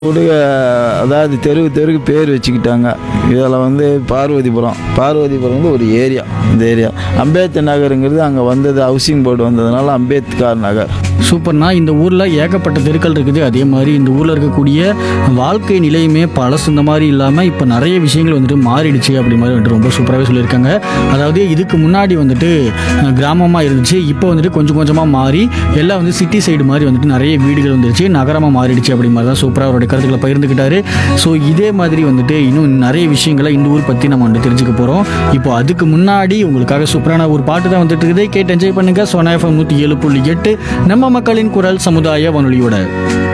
கொடுக அதாவது தெருவு தெருக்கு பேர் வச்சுக்கிட்டாங்க இதில் வந்து பார்வதிபுரம் பார்வதிபுரம் வந்து ஒரு ஏரியா இந்த ஏரியா அம்பேத்கர் நகருங்கிறது அங்கே வந்தது ஹவுசிங் போர்டு வந்ததுனால அம்பேத்கர் நகர் சூப்பர்னா இந்த ஊரில் ஏகப்பட்ட தெருக்கள் இருக்குது அதே மாதிரி இந்த ஊரில் இருக்கக்கூடிய வாழ்க்கை நிலையுமே பழசு இந்த மாதிரி இல்லாமல் இப்போ நிறைய விஷயங்கள் வந்துட்டு மாறிடுச்சு அப்படி மாதிரி வந்துட்டு ரொம்ப சூப்பராகவே சொல்லியிருக்காங்க அதாவது இதுக்கு முன்னாடி வந்துட்டு கிராமமாக இருந்துச்சு இப்போ வந்துட்டு கொஞ்சம் கொஞ்சமாக மாறி எல்லாம் வந்து சிட்டி சைடு மாதிரி வந்துட்டு நிறைய வீடுகள் வந்துருச்சு நகரமாக மாறிடுச்சு அப்படி மாதிரி தான் சூப்பராக அவருடைய கருத்துக்களை பகிர்ந்துக்கிட்டாரு ஸோ இதே மாதிரி வந்துட்டு இன்னும் நிறைய விஷயங்களை இந்த ஊர் பற்றி நம்ம வந்துட்டு தெரிஞ்சுக்க போகிறோம் இப்போ அதுக்கு முன்னாடி உங்களுக்காக சூப்பரான ஒரு பாட்டு தான் வந்துட்டு இருக்குது கேட்டு என்ஜாய் பண்ணுங்க சோனா எஃப்எம் நூற்றி ஏழு புள்ளி எட்டு நம்ம மக்களின் குரல் சமுதாய வானொலியோட